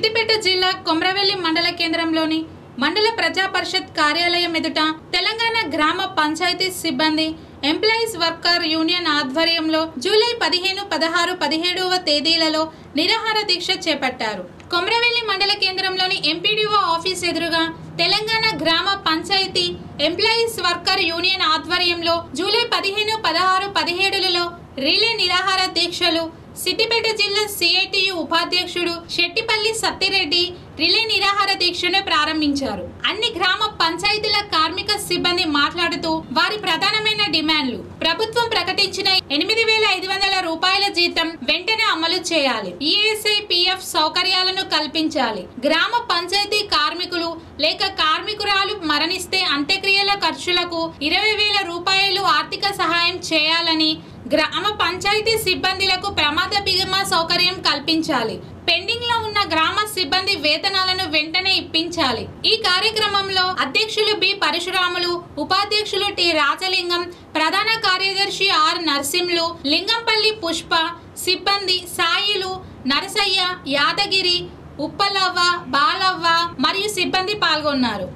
సిద్దిపేట జిల్లా కొమ్రవెల్లి మండల కేంద్రంలోని మండల ప్రజా పరిషత్ కార్యాలయం ఎదుట తెలంగాణ గ్రామ పంచాయతీ సిబ్బంది ఎంప్లాయీస్ వర్కర్ యూనియన్ ఆధ్వర్యంలో జూలై పదిహేను పదహారు పదిహేడవ తేదీలలో నిరాహార దీక్ష చేపట్టారు కొమ్రవెల్లి మండల కేంద్రంలోని ఎంపీడీఓ ఆఫీస్ ఎదురుగా తెలంగాణ గ్రామ పంచాయతీ ఎంప్లాయీస్ వర్కర్ యూనియన్ ఆధ్వర్యంలో జూలై పదిహేను పదహారు పదిహేడులలో రిలే నిరాహార దీక్షలు సిద్దిపేట జిల్లా సిఐటియు ఉపాధ్యక్షుడు శెట్టిపల్లి సత్తిరెడ్డి రిలే నిరాహార దీక్షను ప్రారంభించారు అన్ని గ్రామ పంచాయతీల కార్మిక సిబ్బంది మాట్లాడుతూ వారి ప్రధానమైన డిమాండ్లు ప్రభుత్వం ప్రకటించిన ఎనిమిది వేల ఐదు వందల రూపాయల జీతం వెంటనే అమలు చేయాలి ఈఎస్ఐ పిఎఫ్ సౌకర్యాలను కల్పించాలి గ్రామ పంచాయతీ కార్మికులు లేక కార్మికురాలు మరణిస్తే అంత్యక్రియల ఖర్చులకు ఇరవై వేల రూపాయలు ఆర్థిక సహాయం చేయాలని గ్రామ పంచాయతీ సిబ్బందిలకు ప్రమాద బీమా సౌకర్యం కల్పించాలి పెండింగ్ లో ఉన్న గ్రామ సిబ్బంది వేతనాలను వెంటనే ఇప్పించాలి ఈ కార్యక్రమంలో అధ్యక్షులు బి పరశురాములు ఉపాధ్యక్షులు టి రాజలింగం ప్రధాన కార్యదర్శి ఆర్ నర్సింలు లింగంపల్లి పుష్ప సిబ్బంది సాయిలు నరసయ్య యాదగిరి ఉప్పలవ్వ బాలవ్వ మరియు సిబ్బంది పాల్గొన్నారు